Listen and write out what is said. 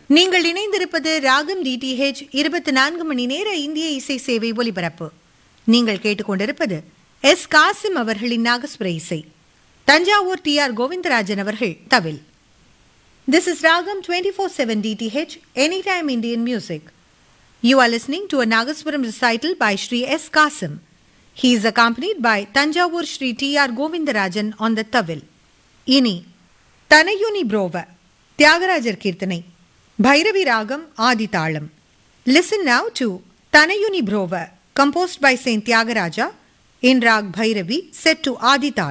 நீங்கள் இணைந்திருப்பது ராகம் டிடிஹெச் இருபத்தி நான்கு மணி நேர இந்திய இசை சேவை ஒலிபரப்பு நீங்கள் கேட்டுக்கொண்டிருப்பது எஸ் காசிம் அவர்களின் நாகஸ்வர இசை தஞ்சாவூர் டி ஆர் கோவிந்தராஜன் அவர்கள் தவில் this is Raagam twenty four seven DTH any time Indian music You are listening to a Nagaswaram recital by Sri S. Kasim. He is accompanied by Tanjavur Sri T. R. Govindarajan on the Tavil. இனி தனயுனி புரோவ தியாகராஜர் கீர்த்தனை பைரவி ராகம் ஆதி தாளம் listen now to Thanayuni Brova composed by saint Tyagaraja in raag Bhairavi set to Adi தாளம்